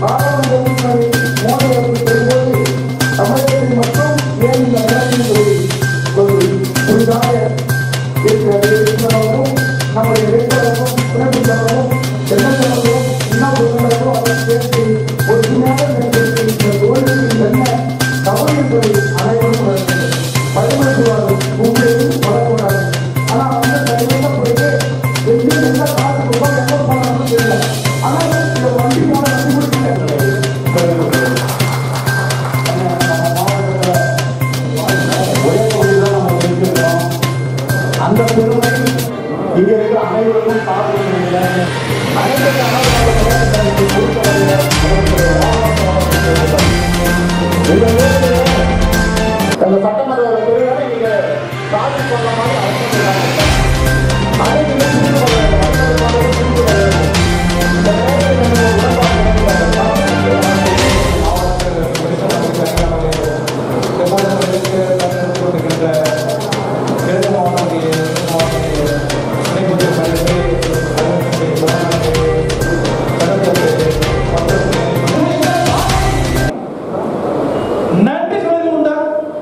பாராளுமன்ற உறுப்பினர் மோடி அவர்கள் பெறும்போது தமிழகத்தில் மட்டும் ஏன் இந்த நிலைமை ஒரு புதிதாக இருக்கிறது இருக்கிறவர்களும் நம்முடைய வேட்பாளர்களும் துணை தலைவரும் சென்னத்தவர்களும் முன்னாள் உறுப்பினர்களும் அதை சேர்த்து ஒரு உண்மையாக நிலைத்திருக்கிற இந்த தோல்வியில் என்ன தவறு என்பதை அனைவரும் உணர வேண்டும் பயன்படுத்துவார்கள் உங்களையும் வரக்கூடாது ஆனால் அந்த தைரியமா போயிட்டு எங்கே எந்த காசு ரூபாய் எவ்வளோ பண்ணணும்னு தெரியல ஆனால் இந்த வண்டி மேலே வண்டி கொடுக்கல ஒரே மொழிதான் நம்ம இருக்கிறோம் அந்த பெருமை இங்க இருக்கிற அனைவருக்கும் சாப்பிடுறீங்க அனைத்து அனைவருக்கும் அந்த சட்டமன்ற பெருமை நீங்க சாதி பண்ண மாதிரி அவசியம் அதை நீங்க புரிந்து கொள்ள வேண்டும். மற்றவர்களால் புரிந்து கொள்ள வேண்டும். இந்த நேரத்தில் நம்ம உடன்பாடு நன்றி சொல்வது உண்டா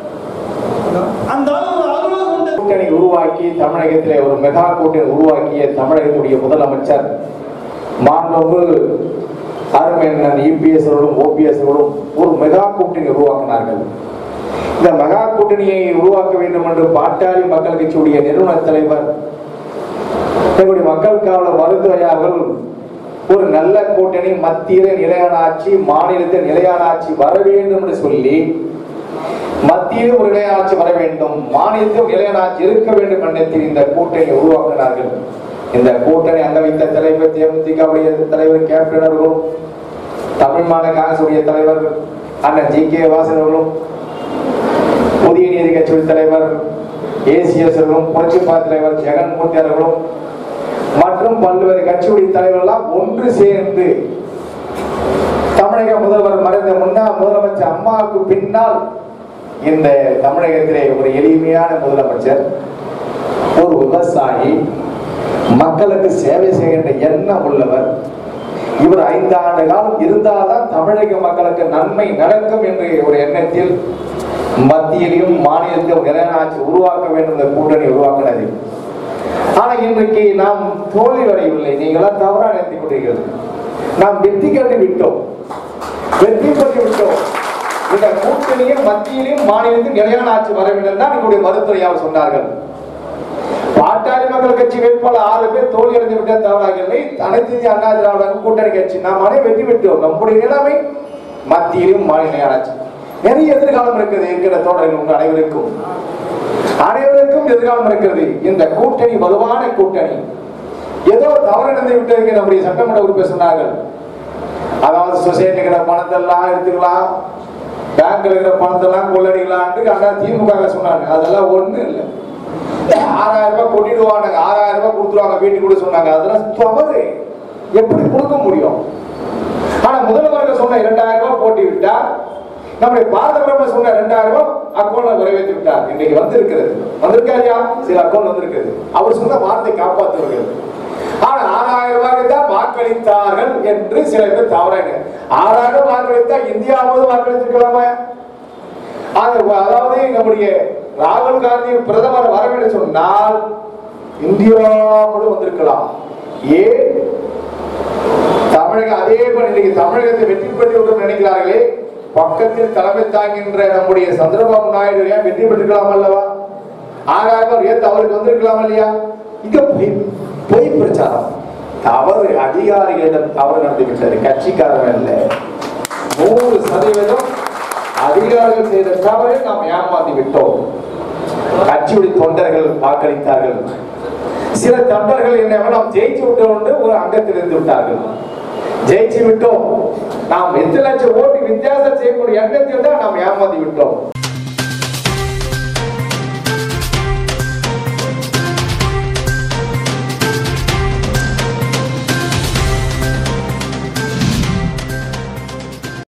அந்த ஆள் ஒரு அலுவலகம் உண்டு கூட்டணி உருவாக்கி தமிழகத்திலே ஒரு மெகா கூட்டணி உருவாக்கிய தமிழகத்துடைய முதலமைச்சர் மாண்பு அருமையண்ணன் இபிஎஸ் அவர்களும் ஓபிஎஸ் அவர்களும் ஒரு மெகா கூட்டணி உருவாக்கினார்கள் இந்த மெகா கூட்டணியை உருவாக்க வேண்டும் என்று பாட்டாளி மக்கள் கட்சியுடைய நிறுவன தலைவர் எங்களுடைய மக்கள் காவலர் மருத்துவையார்கள் ஒரு நல்ல கூட்டணி மத்தியில நிலையான ஆட்சி மாநிலத்தில் நிலையான ஆட்சி வர வேண்டும் என்று சொல்லி மத்தியில் ஒரு நிலையான ஆட்சி வர வேண்டும் மாநிலத்தில் ஒரு நிலையான ஆட்சி இருக்க வேண்டும் எண்ணத்தில் இந்த கூட்டணி உருவாக்கினார்கள் இந்த கூட்டணி அங்க வைத்த தலைவர் தேமுதிகவுடைய தலைவர் கேப்டன் அவர்களும் தமிழ் மாநில காங்கிரசுடைய தலைவர் அண்ணன் ஜி கே வாசன் அவர்களும் புதிய நீதி கட்சியுடைய தலைவர் ஏசிஎஸ் அவர்களும் புரட்சிப்பா தலைவர் ஜெகன்மூர்த்தி அவர்களும் மற்றும் பல்வேறு கட்சியுடைய தலைவர்கள்லாம் ஒன்று சேர்ந்து தமிழக முதல்வர் மறைந்த முன்னாள் முதலமைச்சர் அம்மாவுக்கு பின்னால் இந்த தமிழகத்திலே ஒரு எளிமையான முதலமைச்சர் ஒரு விவசாயி மக்களுக்கு சேவை செய்கின்ற எண்ணம் உள்ளவர் இவர் ஐந்து ஆண்டு காலம் இருந்தால்தான் தமிழக மக்களுக்கு நன்மை நடக்கும் என்ற ஒரு எண்ணத்தில் மத்தியிலும் மாநிலத்திலும் நிலையான ஆட்சி உருவாக்க வேண்டும் என்ற கூட்டணி உருவாக்கினது ஆனா இன்றைக்கு நாம் தோல்வி அடையவில்லை நீங்களாம் தவறா நினைத்துக் கொண்டீர்கள் நாம் வெற்றி கண்டு விட்டோம் வெற்றி பெற்று விட்டோம் இந்த கூட்டணியும் மத்தியிலும் மாநிலத்தில் நிலையான ஆட்சி வர வேண்டும் தான் எங்களுடைய மருத்துவரையால் சொன்னார்கள் பாட்டாளி மக்கள் கட்சி வேட்பாளர் ஆறு பேர் தோல்வி அடைந்து விட்ட தவறாகவில்லை அனைத்து இந்திய அண்ணா திராவிட கூட்டணி கட்சி நாம் அனை வெற்றி பெற்றோம் நம்முடைய நிலைமை மத்தியிலும் மாநில நிலையான ஆட்சி நிறைய எதிர்காலம் இருக்கிறது இருக்கிற தோழர்கள் உங்கள் அனைவருக்கும் அனைவருக்கும் எதிர்காலம் இருக்கிறது இந்த கூட்டணி வலுவான கூட்டணி ஏதோ தவறு நடந்து விட்டது நம்முடைய சட்டமன்ற உறுப்பினர் சொன்னார்கள் அதாவது சொசைட்டி இருக்கிற பணத்தை எல்லாம் எடுத்துக்கலாம் பேங்க்ல இருக்கிற பணத்தை எல்லாம் கொள்ளடிக்கலாம்னு அண்ணா திமுக சொன்னாங்க அதெல்லாம் ஒண்ணு இல்லை ஆறாயிரம் ரூபாய் கொட்டிடுவாங்க ஆறாயிரம் ரூபாய் கொடுத்துருவாங்க வீட்டுக்கு கூட சொன்னாங்க அதெல்லாம் தவறு எப்படி கொடுக்க முடியும் ஆனா முதல்வர்கள் சொன்ன இரண்டாயிரம் ரூபாய் போட்டி விட்டா நம்முடைய பாரத பிரதமர் சொன்ன ரெண்டாயிரம் ரூபாய் அக்கௌண்ட்ல நிறைவேற்றி விட்டார் இன்னைக்கு வந்திருக்கிறது வந்திருக்காரியா சில அக்கௌண்ட் வந்திருக்கிறது அவர் சொன்ன வார்த்தை காப்பாற்றுகிறது ஆனா ஆறாயிரம் ரூபாய்க்கு தான் வாக்களித்தார்கள் என்று சில பேர் தவறாங்க ஆறாயிரம் வாக்களித்தா இந்தியா முழுவதும் வாக்களித்திருக்கலாமா அது- அதாவது நம்முடைய ராகுல் காந்தி பிரதமர் வர வேண்டும் சொன்னால் இந்தியா முழு வந்திருக்கலாம் ஏன் தமிழக அதே போல இன்னைக்கு தமிழகத்தை வெற்றி பெற்று விட்டோம் நினைக்கிறார்களே பக்கத்தில் தலைமை தாங்கின்ற நம்முடைய சந்திரபாபு நாயுடு ஏன் வெற்றி பெற்றிருக்கலாம் அல்லவா ஆறாயிரம் ரூபாய் ஏன் அவருக்கு வந்திருக்கலாம் இல்லையா இங்க பொய் பொய் பிரச்சாரம் தவறு அதிகாரிகளிடம் தவறு நடந்து விட்டது கட்சிக்காரர்கள் இல்லை நூறு சதவீதம் அதிகாரிகள் செய்த தவறை நாம் ஏமாத்தி விட்டோம் கட்சியுடைய தொண்டர்கள் வாக்களித்தார்கள் சில தொண்டர்கள் என்ன நாம் ஜெயிச்சு விட்டோம் என்று ஒரு அங்கத்தில் இருந்து விட்டார்கள் ஜெயிச்சு விட்டோம் நாம் எட்டு லட்சம் ஓட்டு வித்தியாசம் செய்யக்கூடிய எண்ணத்தில் தான் நாம் ஏமாத்தி விட்டோம்